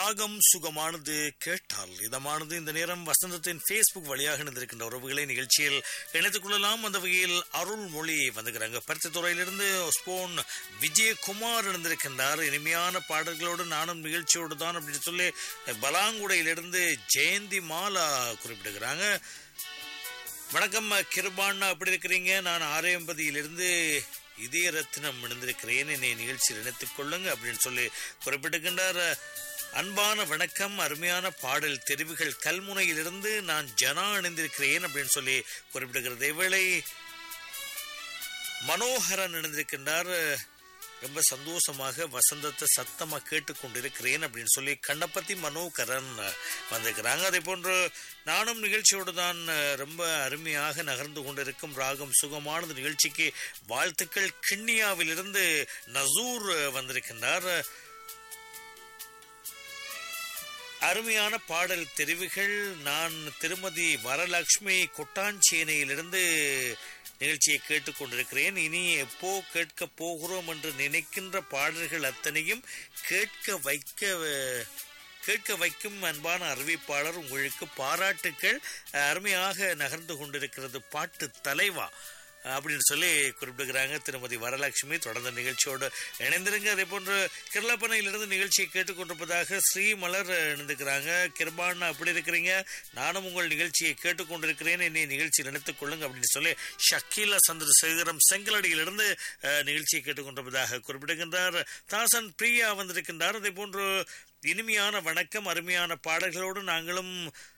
ராகம் சுகமானது கேட்டால் இதமானது இந்த நேரம் வசந்தத்தின் ஃபேஸ்புக் வழியாக இணைந்திருக்கின்ற உறவுகளை நிகழ்ச்சியில் இணைத்துக் கொள்ளலாம் அந்த வகையில் அருள்மொழி வந்துக்கிறாங்க பருத்தித்துறையிலிருந்து ஸ்போன் விஜயகுமார் இணைந்திருக்கின்றார் இனிமையான பாடல்களோடு நானும் நிகழ்ச்சியோடு தான் அப்படின்னு சொல்லி பலாங்குடையிலிருந்து ஜெயந்தி மாலா குறிப்பிடுகிறாங்க வணக்கம் கிருபாண்ணா எப்படி இருக்கிறீங்க நான் ஆரையம்பதியிலிருந்து இதய ரத்தினம் இணைந்திருக்கிறேன் என்னை நிகழ்ச்சியில் இணைத்துக் கொள்ளுங்க அப்படின்னு சொல்லி குறிப்பிட்டிருக்கின்றார் அன்பான வணக்கம் அருமையான பாடல் தெரிவுகள் கல்முனையிலிருந்து நான் ஜனா இணைந்திருக்கிறேன் அப்படின்னு சொல்லி குறிப்பிடுகிறது இவ்வேளை மனோகரன் இணைந்திருக்கின்றார் ரொம்ப சந்தோஷமாக வசந்தத்தை சத்தமா கேட்டுக்கொண்டிருக்கிறேன் அப்படின்னு சொல்லி கண்ணப்பத்தி மனோகரன் வந்திருக்கிறாங்க அதே போன்று நானும் நிகழ்ச்சியோடு தான் ரொம்ப அருமையாக நகர்ந்து கொண்டிருக்கும் ராகம் சுகமானது நிகழ்ச்சிக்கு வாழ்த்துக்கள் கிண்ணியாவிலிருந்து நசூர் வந்திருக்கின்றார் அருமையான பாடல் தெரிவுகள் நான் திருமதி வரலட்சுமி கொட்டாஞ்சேனையிலிருந்து நிகழ்ச்சியை கேட்டுக்கொண்டிருக்கிறேன் இனி எப்போ கேட்க போகிறோம் என்று நினைக்கின்ற பாடல்கள் அத்தனையும் கேட்க வைக்க கேட்க வைக்கும் அன்பான அறிவிப்பாளர் உங்களுக்கு பாராட்டுக்கள் அருமையாக நகர்ந்து கொண்டிருக்கிறது பாட்டு தலைவா அப்படின்னு சொல்லி குறிப்பிடுகிறாங்க திருமதி வரலட்சுமி தொடர்ந்த நிகழ்ச்சியோடு இணைந்திருங்க அதே போன்று கிருளப்பனையிலிருந்து நிகழ்ச்சியை கேட்டுக்கொண்டிருப்பதாக ஸ்ரீமலர் இணைந்துக்கிறாங்க கிருபான் அப்படி இருக்கிறீங்க நானும் உங்கள் நிகழ்ச்சியை கேட்டுக்கொண்டிருக்கிறேன் என்னை நிகழ்ச்சியில் நினைத்துக் கொள்ளுங்க அப்படின்னு சொல்லி ஷக்கீலா சந்திரசேகரம் செங்கலடியிலிருந்து நிகழ்ச்சியை கேட்டுக்கொண்டிருப்பதாக குறிப்பிடுகின்றார் தாசன் பிரியா வந்திருக்கின்றார் அதே போன்று இனிமையான வணக்கம் அருமையான பாடல்களோடு நாங்களும்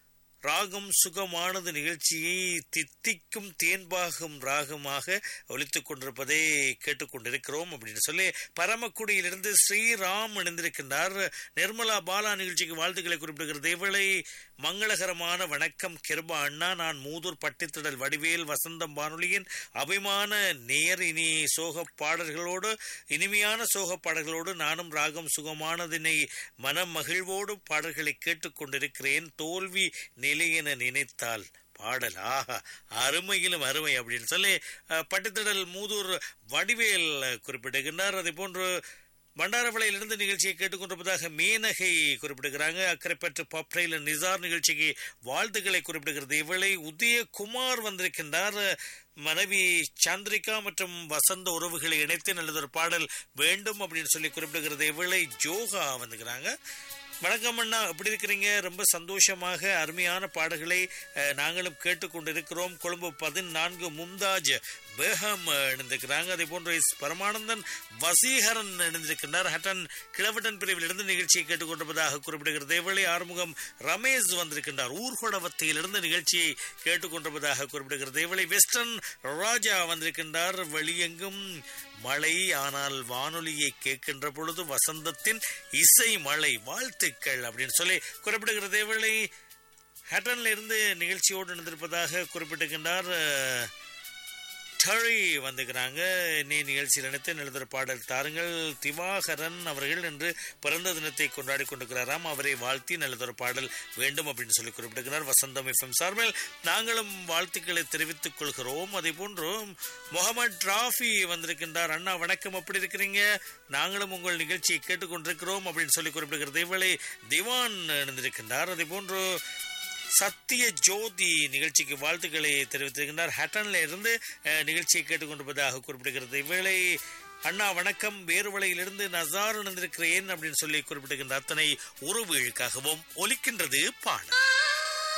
ராகம் சுகமானது நிகழ்ச்சியை தித்திக்கும் தேன்பாகும் ராகமாக ஒழித்துக் கொண்டிருப்பதை கேட்டுக்கொண்டிருக்கிறோம் அப்படின்னு சொல்லி பரமக்குடியிலிருந்து ஸ்ரீராம் இணைந்திருக்கின்றார் நிர்மலா பாலா நிகழ்ச்சிக்கு வாழ்த்துக்களை குறிப்பிடுகிறது இவளை மங்களகரமான வணக்கம் கிருபா அண்ணா நான் மூதூர் பட்டித்திடல் வடிவேல் வசந்தம் வானொலியின் அபிமான நேர் இனி சோக பாடல்களோடு இனிமையான சோக பாடல்களோடு நானும் ராகம் சுகமானதினை மன மகிழ்வோடு பாடல்களை கேட்டுக்கொண்டிருக்கிறேன் தோல்வி நிலை என நினைத்தால் பாடல் ஆஹா அருமையிலும் அருமை அப்படின்னு சொல்லி பட்டித்திடல் மூதூர் வடிவேல் குறிப்பிடுகின்றார் அதே போன்று பண்டாரவளையிலிருந்து நிகழ்ச்சியை கேட்டுக்கொண்டிருப்பதாக மீனகை குறிப்பிடுகிறாங்க அக்கறைப்பற்று பப்ரையில் நிசார் நிகழ்ச்சிக்கு வாழ்த்துக்களை குறிப்பிடுகிறது இவளை உதயகுமார் வந்திருக்கின்றார் மனைவி சந்திரிகா மற்றும் வசந்த உறவுகளை இணைத்து நல்லதொரு பாடல் வேண்டும் அப்படின்னு சொல்லி குறிப்பிடுகிறது இவளை ஜோகா வந்துக்கிறாங்க வணக்கம் அண்ணா எப்படி இருக்கிறீங்க ரொம்ப சந்தோஷமாக அருமையான பாடல்களை நாங்களும் கேட்டுக்கொண்டிருக்கிறோம் கொழும்பு பதினான்கு மும்தாஜ் பேகம் இணைந்திருக்கிறாங்க அதே போன்று பரமானந்தன் வசீகரன் இணைந்திருக்கின்றார் ஹட்டன் கிழவட்டன் பிரிவிலிருந்து நிகழ்ச்சியை கேட்டுக்கொண்டிருப்பதாக குறிப்பிடுகிறது இவளை ஆறுமுகம் ரமேஷ் வந்திருக்கின்றார் ஊர்கோடவத்தையிலிருந்து நிகழ்ச்சியை கேட்டுக்கொண்டிருப்பதாக குறிப்பிடுகிறது இவளை வெஸ்டர்ன் ராஜா வந்திருக்கின்றார் வெளியெங்கும் மழை ஆனால் வானொலியை கேட்கின்ற பொழுது வசந்தத்தின் இசை மழை வாழ்த்துக்கள் அப்படின்னு சொல்லி குறிப்பிடுகிறது இவளை ஹட்டன்ல இருந்து நிகழ்ச்சியோடு நடந்திருப்பதாக குறிப்பிட்டிருக்கின்றார் டரி வந்துக்கிறாங்க நீ நிகழ்ச்சியில் நினைத்து எழுதுகிற பாடல் தாருங்கள் திவாகரன் அவர்கள் என்று பிறந்த தினத்தை கொண்டாடி கொண்டிருக்கிறாராம் அவரை வாழ்த்தி நல்லதொரு பாடல் வேண்டும் அப்படின்னு சொல்லி குறிப்பிடுகிறார் வசந்தம் எஃப்எம் சார்பில் நாங்களும் வாழ்த்துக்களை தெரிவித்துக் கொள்கிறோம் அதே போன்று முகமது ராஃபி வந்திருக்கின்றார் அண்ணா வணக்கம் எப்படி இருக்கிறீங்க நாங்களும் உங்கள் நிகழ்ச்சியை கேட்டுக்கொண்டிருக்கிறோம் அப்படின்னு சொல்லி குறிப்பிடுகிறது இவளை திவான் இணைந்திருக்கின்றார் அதே போன்று சத்திய ஜோதி நிகழ்ச்சிக்கு வாழ்த்துக்களை தெரிவித்திருக்கின்றார் ஹட்டன்ல இருந்து நிகழ்ச்சியை கேட்டுக்கொண்டிருப்பதாக குறிப்பிடுகிறது இவ்வேளை அண்ணா வணக்கம் வேறுவலையிலிருந்து நசார் இணைந்திருக்கிறேன் அப்படின்னு சொல்லி குறிப்பிடுகின்ற அத்தனை உறவுகளுக்காகவும் ஒலிக்கின்றது பாடல்